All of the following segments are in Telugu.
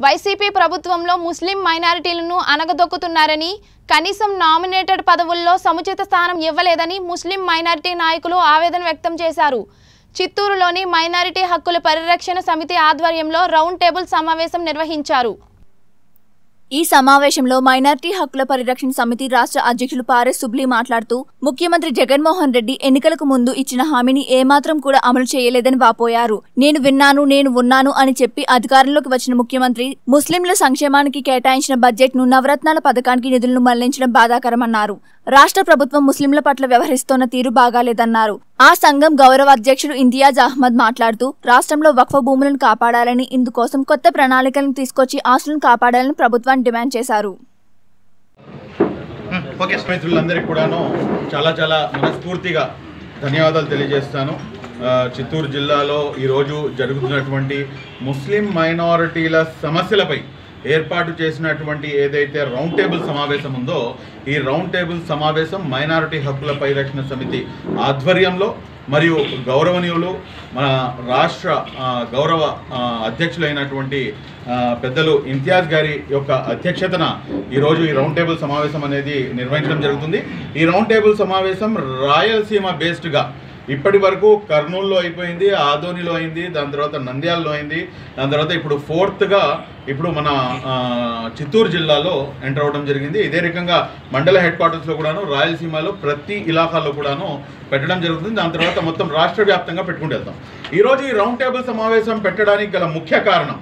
వైసీపీ ప్రభుత్వంలో ముస్లిం మైనారిటీలను అనగదొక్కుతున్నారని కనీసం నామినేటెడ్ పదవుల్లో సముచిత స్థానం ఇవ్వలేదని ముస్లిం మైనారిటీ నాయకులు ఆవేదన వ్యక్తం చేశారు చిత్తూరులోని మైనారిటీ హక్కుల పరిరక్షణ సమితి ఆధ్వర్యంలో రౌండ్ టేబుల్ సమావేశం నిర్వహించారు ఈ సమావేశంలో మైనార్టీ హక్కుల పరిరక్షణ సమితి రాష్ట్ర అధ్యక్షులు పారెస్ సుబ్లీ మాట్లాడుతూ ముఖ్యమంత్రి జగన్మోహన్ రెడ్డి ఎన్నికలకు ముందు ఇచ్చిన హామీని ఏమాత్రం కూడా అమలు చేయలేదని వాపోయారు నేను విన్నాను నేను ఉన్నాను అని చెప్పి అధికారంలోకి వచ్చిన ముఖ్యమంత్రి ముస్లింల సంక్షేమానికి కేటాయించిన బడ్జెట్ ను నవరత్నాల పథకానికి నిధులను మళ్లించడం బాధాకరమన్నారు రాష్ట్ర ప్రభుత్వం ముస్లింల పట్ల వ్యవహరిస్తోన్న తీరు బాగాలేదన్నారు ఆ సంఘం గౌరవ అధ్యక్షుడు ఇంతియాజ్ అహ్మద్ మాట్లాడుతూ రాష్ట్రంలో వక్ఫ భూములను కాపాడాలని ఇందుకోసం కొత్త ప్రణాళికలను తీసుకొచ్చి ఆస్తులను కాపాడాలని ప్రభుత్వాన్ని డిమాండ్ చేశారు ఓకే స్నేహితులందరికీ కూడాను చాలా చాలా మనస్ఫూర్తిగా ధన్యవాదాలు తెలియజేస్తాను ఆ, చిత్తూరు జిల్లాలో ఈరోజు జరుగుతున్నటువంటి ముస్లిం మైనారిటీల సమస్యలపై ఏర్పాటు చేసినటువంటి ఏదైతే రౌండ్ టేబుల్ సమావేశం ఉందో ఈ రౌండ్ టేబుల్ సమావేశం మైనారిటీ హక్కుల పరిరక్షణ సమితి ఆధ్వర్యంలో మరియు గౌరవనీయులు మన రాష్ట్ర ఆ, గౌరవ ఆ, అధ్యక్షులైనటువంటి ఆ, పెద్దలు ఇంతియాజ్ గారి యొక్క అధ్యక్షతన ఈరోజు ఈ రౌండ్ టేబుల్ సమావేశం అనేది నిర్వహించడం జరుగుతుంది ఈ రౌండ్ టేబుల్ సమావేశం రాయలసీమ బేస్డ్గా ఇప్పటి వరకు కర్నూలులో అయిపోయింది ఆదోనిలో అయింది దాని తర్వాత నంద్యాలలో అయింది దాని తర్వాత ఇప్పుడు ఫోర్త్గా ఇప్పుడు మన ఆ, చిత్తూరు జిల్లాలో ఎంటర్ అవ్వడం జరిగింది ఇదే రకంగా మండల హెడ్ క్వార్టర్స్లో కూడాను రాయలసీమలో ప్రతి ఇలాకాల్లో కూడాను పెట్టడం జరుగుతుంది దాని తర్వాత మొత్తం రాష్ట్ర వ్యాప్తంగా పెట్టుకుంటూ వెళ్తాం ఈరోజు ఈ రౌండ్ టేబుల్ సమావేశం పెట్టడానికి గల ముఖ్య కారణం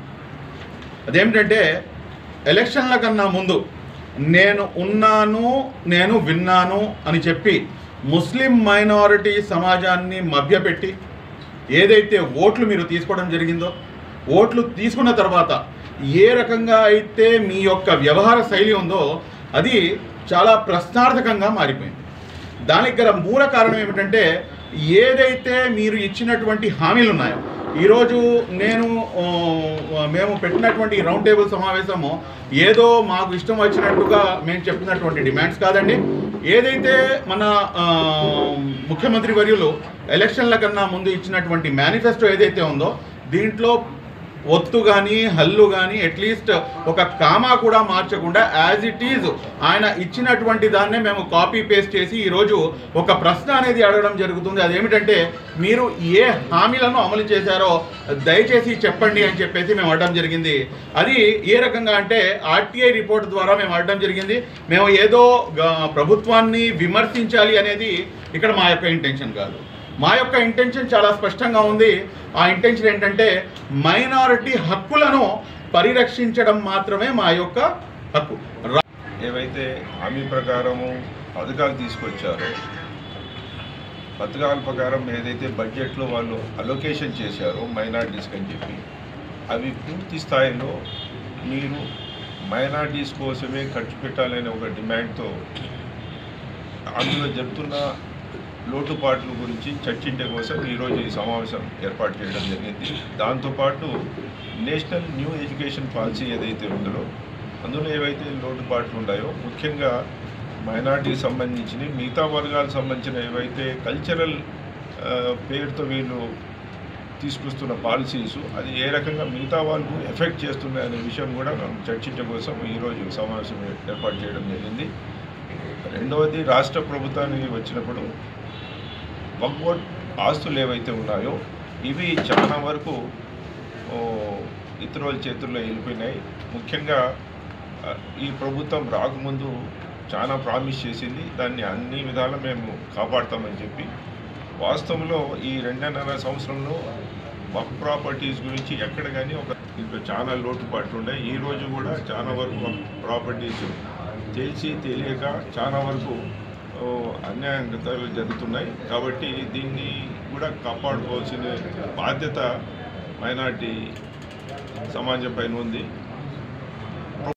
అదేమిటంటే ఎలక్షన్ల కన్నా ముందు నేను ఉన్నాను నేను విన్నాను అని చెప్పి ముస్లిం మైనారిటీ సమాజాన్ని మభ్యపెట్టి ఏదైతే ఓట్లు మీరు తీసుకోవడం జరిగిందో ఓట్లు తీసుకున్న తర్వాత ఏ రకంగా అయితే మీ యొక్క వ్యవహార శైలి ఉందో అది చాలా ప్రశ్నార్థకంగా మారిపోయింది దానికి గల మూల కారణం ఏమిటంటే ఏదైతే మీరు ఇచ్చినటువంటి హామీలు ఉన్నాయో ఈరోజు నేను ఆ, మేము పెట్టినటువంటి ఈ రౌండ్ టేబుల్ సమావేశము ఏదో మాకు ఇష్టం వచ్చినట్టుగా మేము చెప్పినటువంటి డిమాండ్స్ కాదండి ఏదైతే మన ఆ, ముఖ్యమంత్రి వర్యులు ఎలక్షన్ల కన్నా ముందు ఇచ్చినటువంటి మేనిఫెస్టో ఏదైతే ఉందో దీంట్లో ఒత్తు కానీ హల్లు కానీ అట్లీస్ట్ ఒక కామా కూడా మార్చకుండా యాజ్ ఇట్ ఈజ్ ఆయన ఇచ్చినటువంటి దాన్నే మేము కాపీ పేస్ట్ చేసి ఈరోజు ఒక ప్రశ్న అనేది అడగడం జరుగుతుంది అదేమిటంటే మీరు ఏ హామీలను అమలు చేశారో దయచేసి చెప్పండి అని చెప్పేసి మేము అడగడం జరిగింది అది ఏ రకంగా అంటే ఆర్టీఐ రిపోర్ట్ ద్వారా మేము అడగడం జరిగింది మేము ఏదో గ- ప్రభుత్వాన్ని విమర్శించాలి అనేది ఇక్కడ మా యొక్క ఇంటెన్షన్ కాదు మా యొక్క ఇంటెన్షన్ చాలా స్పష్టంగా ఉంది ఆ ఇంటెన్షన్ ఏంటంటే మైనారిటీ హక్కులను పరిరక్షించడం మాత్రమే మా యొక్క హక్కు రా- ఏవైతే హామీ ప్రకారము పథకాలు తీసుకొచ్చారో పథకాల ప్రకారం ఏదైతే బడ్జెట్లో వాళ్ళు అలొకేషన్ చేశారో మైనార్టీస్కి అని చెప్పి అవి పూర్తి స్థాయిలో మీరు మైనార్టీస్ కోసమే ఖర్చు పెట్టాలనే ఒక డిమాండ్తో అందులో జరుగుతున్న లోటుపాట్ల గురించి చర్చించే కోసం ఈరోజు ఈ సమావేశం ఏర్పాటు చేయడం జరిగింది దాంతోపాటు నేషనల్ న్యూ ఎడ్యుకేషన్ పాలసీ ఏదైతే ఉందో అందులో ఏవైతే లోటుపాట్లు ఉన్నాయో ముఖ్యంగా మైనార్టీకి సంబంధించిన మిగతా వర్గాలకు సంబంధించిన ఏవైతే కల్చరల్ పేరుతో వీళ్ళు తీసుకొస్తున్న పాలసీస్ అది ఏ రకంగా మిగతా వాళ్ళకు ఎఫెక్ట్ చేస్తున్నాయి అనే విషయం కూడా మనం చర్చించడం కోసం ఈరోజు సమావేశం ఏర్పాటు చేయడం జరిగింది రెండవది రాష్ట్ర ప్రభుత్వానికి వచ్చినప్పుడు వక్బోర్డ్ ఆస్తులు ఏవైతే ఉన్నాయో ఇవి చాలా వరకు ఓ, ఇతరుల చేతుల్లో వెళ్ళిపోయినాయి ముఖ్యంగా ఆ, ఈ ప్రభుత్వం రాకముందు చాలా ప్రామిస్ చేసింది దాన్ని అన్ని విధాలా మేము కాపాడుతామని చెప్పి వాస్తవంలో ఈ రెండున్నర సంవత్సరంలో వక్ ప్రాపర్టీస్ గురించి ఎక్కడ కానీ ఒక దీంట్లో చాలా లోటుపాట్లు ఉన్నాయి ఈ రోజు కూడా చాలా వరకు వక్ ప్రాపర్టీస్ తెలిసి తెలియక చాలా వరకు ఓ, అన్యాయంగతాలు జరుగుతున్నాయి కాబట్టి దీన్ని కూడా కాపాడుకోవాల్సిన బాధ్యత మైనార్టీ సమాజం పైన ఉంది